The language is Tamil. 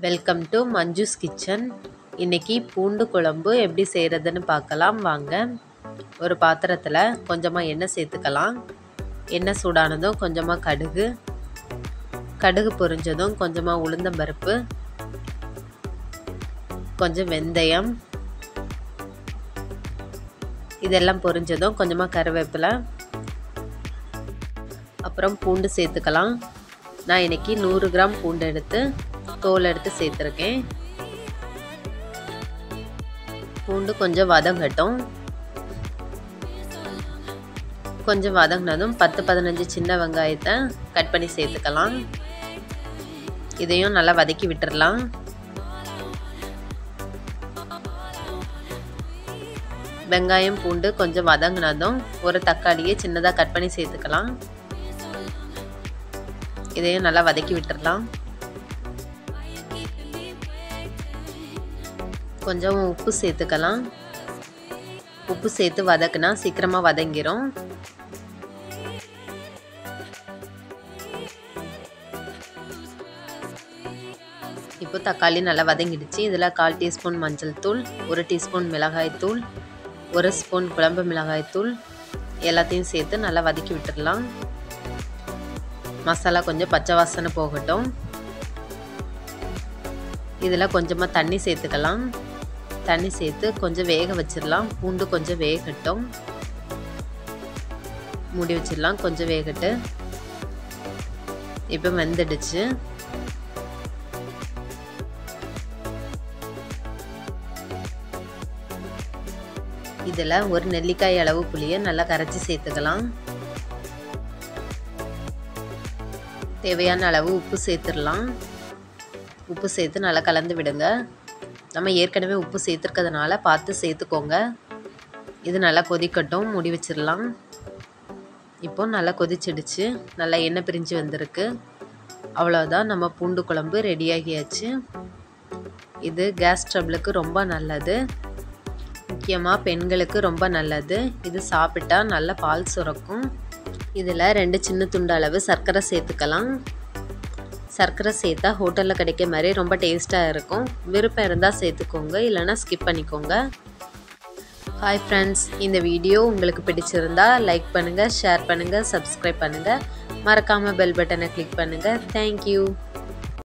வெல்கம் டு மஞ்சுஸ் கிச்சன் இன்றைக்கி பூண்டு குழம்பு எப்படி செய்கிறதுன்னு பார்க்கலாம் வாங்க ஒரு பாத்திரத்தில் கொஞ்சமாக எண்ணெய் சேர்த்துக்கலாம் எண்ணெய் சூடானதும் கொஞ்சமாக கடுகு கடுகு பொரிஞ்சதும் கொஞ்சமாக உளுந்தம்பருப்பு கொஞ்சம் வெந்தயம் இதெல்லாம் பொரிஞ்சதும் கொஞ்சமாக கருவேப்பிலை அப்புறம் பூண்டு சேர்த்துக்கலாம் நான் இன்றைக்கி நூறு கிராம் பூண்டு எடுத்து தோல் எடுத்து சேர்த்துருக்கேன் பூண்டு கொஞ்சம் வதங்கட்டும் கொஞ்சம் வதங்கினதும் பத்து பதினஞ்சு சின்ன வெங்காயத்தை கட் பண்ணி சேர்த்துக்கலாம் இதையும் நல்லா வதக்கி விட்டுடலாம் வெங்காயம் பூண்டு கொஞ்சம் வதங்கினதும் ஒரு தக்காளியை சின்னதாக கட் பண்ணி சேர்த்துக்கலாம் இதையும் நல்லா வதக்கி விட்டுடலாம் கொஞ்சம் உப்பு சேர்த்துக்கலாம் உப்பு சேர்த்து வதக்குனா சீக்கிரமாக வதங்கிரும் இப்போ தக்காளி நல்லா வதங்கிடுச்சு இதில் கால் டீஸ்பூன் மஞ்சள் தூள் ஒரு டீஸ்பூன் மிளகாய் தூள் ஒரு ஸ்பூன் குழம்பு மிளகாய் தூள் எல்லாத்தையும் சேர்த்து நல்லா வதக்கி விட்டுடலாம் மசாலா கொஞ்சம் பச்சை வாசனை போகட்டும் இதில் கொஞ்சமாக தண்ணி சேர்த்துக்கலாம் தண்ணி சேர்த்து கொஞ்சம் வேக வச்சிடலாம் பூண்டு கொஞ்சம் வேகட்டும் மூடி வச்சிடலாம் கொஞ்சம் வேகட்டு இப்போ வெந்துடுச்சு இதில் ஒரு நெல்லிக்காய் அளவு புளியை நல்லா கரைச்சி சேர்த்துக்கலாம் தேவையான அளவு உப்பு சேர்த்துடலாம் உப்பு சேர்த்து நல்லா கலந்து விடுங்க நம்ம ஏற்கனவே உப்பு சேர்த்துருக்கிறதுனால பார்த்து சேர்த்துக்கோங்க இது நல்லா கொதிக்கட்டும் மூடி வச்சிடலாம் இப்போ நல்லா கொதிச்சிடுச்சு நல்லா எண்ணெய் பிரிஞ்சு வந்திருக்கு அவ்வளோதான் நம்ம பூண்டு குழம்பு ரெடியாகியாச்சு இது கேஸ் ட்ரபிளுக்கு ரொம்ப நல்லது முக்கியமாக பெண்களுக்கு ரொம்ப நல்லது இது சாப்பிட்டா நல்ல பால் சுரக்கும் இதில் ரெண்டு சின்ன துண்டு அளவு சர்க்கரை சேர்த்துக்கலாம் சர்க்கரை சேர்த்தா ஹோட்டலில் கிடைக்க மாதிரி ரொம்ப டேஸ்ட்டாக இருக்கும் விருப்பம் இருந்தால் சேர்த்துக்கோங்க இல்லைனா ஸ்கிப் பண்ணிக்கோங்க ஹாய் ஃப்ரெண்ட்ஸ் இந்த வீடியோ உங்களுக்கு பிடிச்சிருந்தா லைக் பண்ணுங்கள் ஷேர் பண்ணுங்கள் சப்ஸ்கிரைப் பண்ணுங்கள் மறக்காமல் பெல் பட்டனை கிளிக் பண்ணுங்கள் தேங்க்யூ